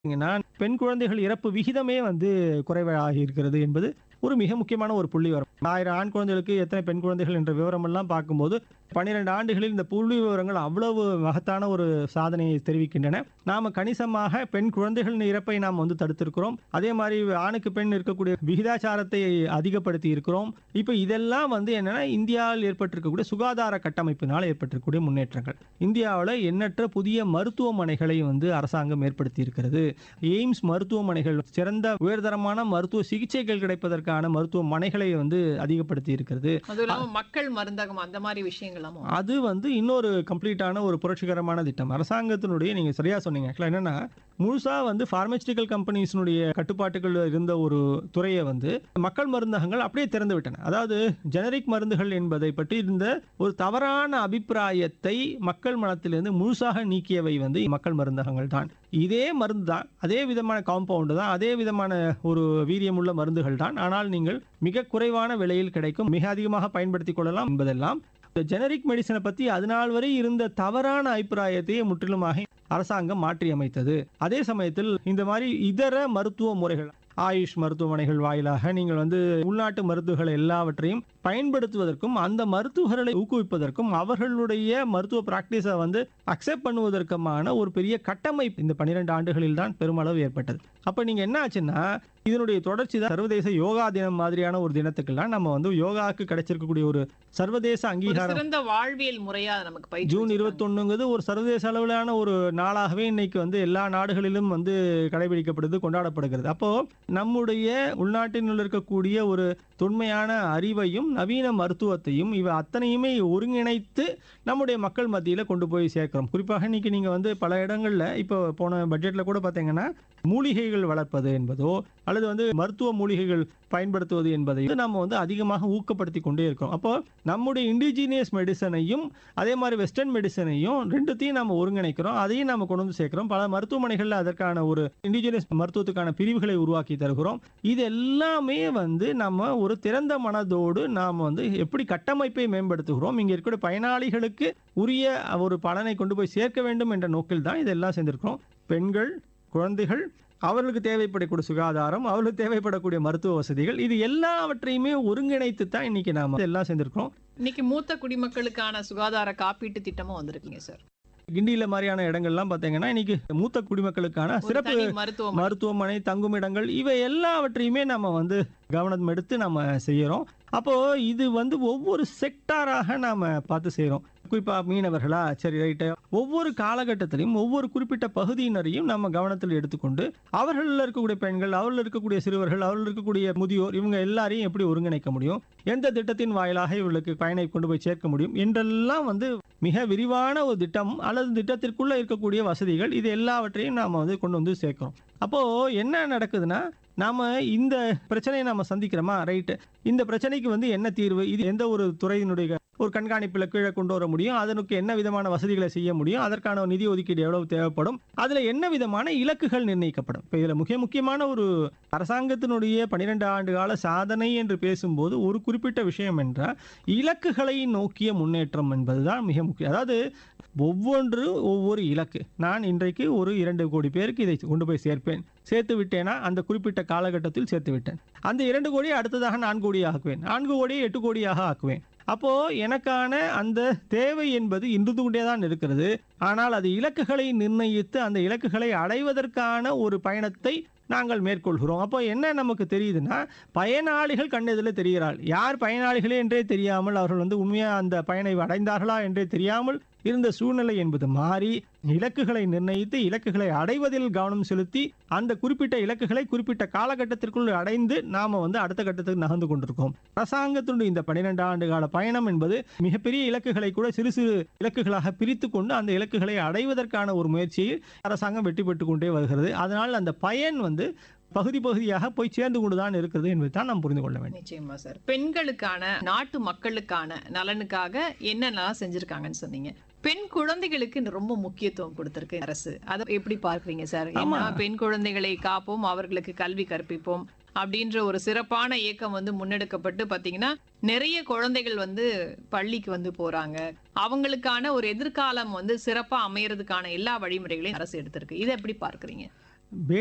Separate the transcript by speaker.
Speaker 1: பார்த்தீங்கன்னா, பெண் குழந்தைகள் இறப்பு விகிதமே வந்து குறைவாகி இருக்கிறது என்பது ஒரு மிக முக்கியமான ஒரு புள்ளிவிவரம். 1000 ஆண் குழந்தைகளுக்கு எத்தனை பெண் குழந்தைகள் என்ற விவரமெல்லாம் பார்க்கும்போது, 12 ஆண்டுகளில் இந்த புள்ளிவிவரங்கள் அவ்வளவு மகத்தான ஒரு சாதனையை தெரிவிக்கின்றன. நாம கணிசமாக பெண் குழந்தைகளின் இறப்பை நாம் வந்து தடுத்திருக்கிறோம். அதே மாரி ஆணுக்கு பெண் இருக்கக்கூடிய விகிதாச்சாரத்தை அதிகப்படுத்தி இருக்கிறோம். இப்ப இதெல்லாம் வந்து என்னன்னா, இந்தியாவில் ஏற்பட்டிருக்கக்கூடிய சுகாதார கட்டமைப்பினால் ஏற்பட்டிருக்கக்கூடிய முன்னேற்றங்கள். இந்தியாவுல எண்ணற்ற புதிய மருத்துவமனைகளை வந்து அரசாங்கம் ஏற்படுத்தி இருக்கிறது. எய்ம்ஸ் மருத்துவமனைகள் சிறந்த உயர்தரமான மருத்துவ சிகிச்சைகள் கிடைப்பதற்கான மருத்துவமனைகளை வந்து அதிகப்படுத்தி இருக்கிறது.
Speaker 2: அதுவும் இல்லாம மக்கள் மருந்தகம் அந்த மாரி விஷயங்களாமும்.
Speaker 1: அது வந்து இன்னொரு கம்ப்ளீட்டான ஒரு புரட்சிகரமான திட்டம். அரசாங்கத்தினுடைய நீங்க சரியா சொன்னீங்க. ஆக்சுவலா என்னன்னா, முழுசா வந்து பார்மசூட்டிக்கல் கம்பெனிஸ்னுடைய கட்டுப்பாட்டுக்குள்ள இருந்த ஒரு துறைய வந்து மக்கள் மருந்தகங்கள் அப்படியே திறந்து விட்டன. அதாவது ஜெனரிக் மருந்துகள் என்பதை பற்றி இருந்த ஒரு தவறான அபிப்பிராயத்தை மக்கள் மனத்திலிருந்து முழுசாக நீக்கியவை வந்து மக்கள் மருந்தகங்கள் தான். இதே மருந்து தான், அதே விதமான காம்பவுண்ட் தான், அதே விதமான ஒரு வீரியமுள்ள மருந்துகள் தான். ஆனால் நீங்கள் மிக குறைவான விலையில் கிடைக்கும். மிக அதிகமாக பயன்படுத்திக் கொள்ளலாம் என்பதெல்லாம் இந்த ஜெனரிக் மெடிசினை பத்தி அதுநாள் வரை இருந்த தவறான அபிப்பிராயத்தையே முற்றிலுமாக அரசாங்கம் மாற்றி அமைத்தது. அதே சமயத்தில் இந்த மாரி இதர மருத்துவ முறைகள் ஆயுஷ் மருத்துவமனைகள் வாயிலாக நீங்கள் வந்து உள்நாட்டு மருந்துகள் எல்லாவற்றையும் பயன்படுத்துவதற்கும், அந்த மருத்துவர்களை ஊக்குவிப்பதற்கும், அவர்களுடைய மருத்துவ பிராக்டிஸ வந்து அக்செப்ட் பண்ணுவதற்குமான ஒரு பெரிய கட்டமைப்பு இந்த 12 ஆண்டுகளில் தான் பெருமளவு ஏற்பட்டது. அப்ப நீங்க என்ன ஆச்சுன்னா, இதனுடைய தொடர்ச்சி தான் சர்வதேச யோகா தினம் மாதிரியான ஒரு தினத்துக்கெல்லாம் நம்ம வந்து யோகாவுக்கு கிடைச்சிருக்கக்கூடிய ஒரு சர்வதேச
Speaker 2: ஒரு
Speaker 1: அங்கீகாரம்
Speaker 2: சிறந்த வாழ்வியல் முறையா நமக்கு பயிற்சி
Speaker 1: ஜூன்
Speaker 2: வச்சிருக்காங்க.
Speaker 1: 21ங்கிறது ஒரு சர்வதேச அளவிலான ஒரு நாளாகவே இன்னைக்கு வந்து எல்லா நாடுகளிலும் வந்து கடைபிடிக்கப்படுது, கொண்டாடப்படுகிறது. அப்போ நம்முடைய உள்நாட்டினுள் இருக்கக்கூடிய ஒரு தொன்மையான அறிவையும், நவீன மருத்துவத்தையும் இவை அத்தனையுமே ஒருங்கிணைத்து நம்முடைய மக்கள் மத்தியில கொண்டு போய் சேர்க்கிறோம். குறிப்பாக இன்னைக்கு நீங்க வந்து பல இடங்கள்ல இப்போ போன பட்ஜெட்ல கூட பார்த்தீங்கன்னா, மூலிகைகள் வளர்ப்பது என்பதோ, அல்லது வந்து மருத்துவ மூலிகைகள் பயன்படுத்துவது என்பதை நம்ம வந்து அதிகமாக ஊக்கப்படுத்திக் கொண்டே இருக்கோம். அப்போ நம்முடைய இண்டிஜினியஸ் மெடிசனையும், அதே மாரி வெஸ்டர்ன் மெடிசனையும் 2த்தையும் நம்ம ஒருங்கிணைக்கிறோம். அதையும் நாம கொண்டு வந்து சேர்க்கிறோம். பல மருத்துவமனைகள்ல அதற்கான ஒரு இண்டிஜினியஸ் மருத்துவத்துக்கான பிரிவுகளை உருவாக்கி தருகிறோம். இது எல்லாமே வந்து நம்ம ஒரு திறந்த மனதோடு நாம வந்து எப்படி கட்டமைப்பை மேம்படுத்துகிறோம், இங்க இருக்கக்கூடிய பயனாளிகளுக்கு உரிய ஒரு பலனை கொண்டு போய் சேர்க்க வேண்டும் என்ற நோக்கில் தான் இதெல்லாம் செஞ்சிருக்கிறோம். பெண்கள், குழந்தைகள், அவர்களுக்கு தேவைப்படக்கூடிய சுகாதாரம், அவர்களுக்கு தேவைப்படக்கூடிய மருத்துவ வசதிகள் இது எல்லாவற்றையுமே ஒருங்கிணைத்து தான் இன்னைக்கு நாம எல்லாம் செஞ்சிருக்கிறோம்.
Speaker 2: இன்னைக்கு மூத்த குடிமக்களுக்கான சுகாதார காப்பீட்டு திட்டமும் வந்திருக்குங்க சார்.
Speaker 1: கிண்டியில மாரியான இடங்கள்லாம் பார்த்தீங்கன்னா, இன்னைக்கு மூத்த குடிமக்களுக்கான
Speaker 2: ஒரு
Speaker 1: சிறப்பு
Speaker 2: தனி மருத்துவமனை.
Speaker 1: மருத்துவமனை, தங்குமிடங்கள் இவை எல்லாவற்றையுமே நம்ம வந்து கவனம் எடுத்து நம்ம செய்யறோம். அப்போ இது வந்து ஒவ்வொரு செக்டாராக நாம பார்த்து செய்றோம். குறிப்பா மீனவர்களா? சரி ரைட்டு. ஒவ்வொரு காலகட்டத்திலும் ஒவ்வொரு குறிப்பிட்ட பகுதியினரையும் நம்ம கவனத்தில் எடுத்துக்கொண்டு, அவர்கள்ல இருக்கக்கூடிய பெண்கள், அவர்கள்ல இருக்கக்கூடிய சிறுவர்கள், அவர்கள்ல இருக்கக்கூடிய முதியோர் இவங்க எல்லாரையும் எப்படி ஒருங்கிணைக்க முடியும்? எந்த திட்டத்தின் வாயிலாக இவர்களுக்கு பயனை கொண்டு போய் சேர்க்க முடியும்? என்றெல்லாம் வந்து மிக விரிவான ஒரு திட்டம் அல்லது திட்டத்திற்குள்ள இருக்கக்கூடிய வசதிகள் இது எல்லாவற்றையும் நாம வந்து கொண்டு வந்து சேர்க்கிறோம். அப்போ என்ன நடக்குதுன்னா, நாம இந்த பிரச்சனையை நாம சந்திக்கிறோமா? ரைட்டு. இந்த பிரச்சனைக்கு வந்து என்ன தீர்வு? இது எந்த ஒரு துறையினுடைய ஒரு கண்காணிப்புல கீழ கொண்டு வர முடியும்? அதற்கு என்ன விதமான வசதிகளை செய்ய முடியும்? அதற்கான நிதி ஒதுக்கீடு எவ்வளவு தேவைப்படும்? அதுல என்ன விதமான இலக்குகள் நிர்ணயிக்கப்படும்? இப்ப இதுல மிக முக்கியமான ஒரு அரசாங்கத்தினுடைய 12 ஆண்டு கால சாதனை என்று பேசும்போது ஒரு குறிப்பிட்ட விஷயம் என்றால், இலக்குகளை நோக்கிய முன்னேற்றம் என்பதுதான் மிக முக்கியம். அதாவது ஒவ்வொன்று ஒவ்வொரு இலக்கு. நான் இன்றைக்கு ஒரு 2 கோடி பேருக்கு இதை கொண்டு போய் சேர்ப்பேன். சேர்த்து விட்டேனா, அந்த குறிப்பிட்ட காலகட்டத்தில் சேர்த்து விட்டேன். அந்த 2 கோடியை அடுத்ததாக 4 கோடி ஆக்குவேன். 4 கோடியை 8 கோடியாக ஆக்குவேன். அப்போ எனக்கான அந்த தேவை என்பது இருந்து கொண்டே தான் இருக்கிறது. ஆனால் அது இலக்குகளை நிர்ணயித்து அந்த இலக்குகளை அடைவதற்கான ஒரு பயணத்தை நாங்கள் மேற்கொள்கிறோம். அப்போ என்ன நமக்கு தெரியுதுன்னா, பயனாளிகள் கண்ணெதிரில தெரிகிறாள். யார் பயனாளிகளே என்றே தெரியாமல் அவர்கள் வந்து உண்மையா அந்த பயனை அடைந்தார்களா என்றே தெரியாமல் இருந்த சூழ்நிலை என்பது மாறி, இலக்குகளை நிர்ணயித்து, இலக்குகளை அடைவதில் கவனம் செலுத்தி, அந்த குறிப்பிட்ட இலக்குகளை குறிப்பிட்ட காலகட்டத்திற்குள் அடைந்து நாம வந்து அடுத்த கட்டத்துக்கு நகர்ந்து கொண்டிருக்கோம். அரசாங்கத்தினுடைய இந்த 12 ஆண்டு கால பயணம் என்பது மிகப்பெரிய இலக்குகளை கூட சிறு சிறு இலக்குகளாக பிரித்துக் கொண்டு அந்த இலக்குகளை அடைவதற்கான ஒரு முயற்சியில் அரசாங்கம் வெற்றி பெற்றுக் கொண்டே வருகிறது. அதனால் அந்த பயன் வந்து பகுதி பகுதியாக போய் சேர்ந்து கொண்டு தான் இருக்கிறது என்பதை தான் நாம் புரிந்து கொள்ள வேண்டும்.
Speaker 2: நிச்சயமா சார். பெண்களுக்கான, நாட்டு மக்களுக்கான நலனுக்காக என்னென்னலாம் செஞ்சிருக்காங்கன்னு சொன்னீங்க. பெண் குழந்தைகளுக்கு ரொம்ப முக்கியத்துவம் கொடுத்திருக்கு அரசு. அத எப்படி பார்க்கிறீங்க சார்?
Speaker 1: ஆமா.
Speaker 2: ஏன்னா பெண் குழந்தைகளை காப்போம், அவர்களுக்கு கல்வி கற்பிப்போம் அப்படின்ற ஒரு சிறப்பான இயக்கம் வந்து முன்னெடுக்கப்பட்டு பார்த்தீங்கன்னா, நிறைய குழந்தைகள் வந்து பள்ளிக்கு வந்து போறாங்க. அவங்களுக்கான ஒரு எதிர்காலம் வந்து சிறப்பா அமையறதுக்கான எல்லா வழிமுறைகளையும் அரசு எடுத்திருக்கு. இத எப்படி பார்க்கிறீங்க?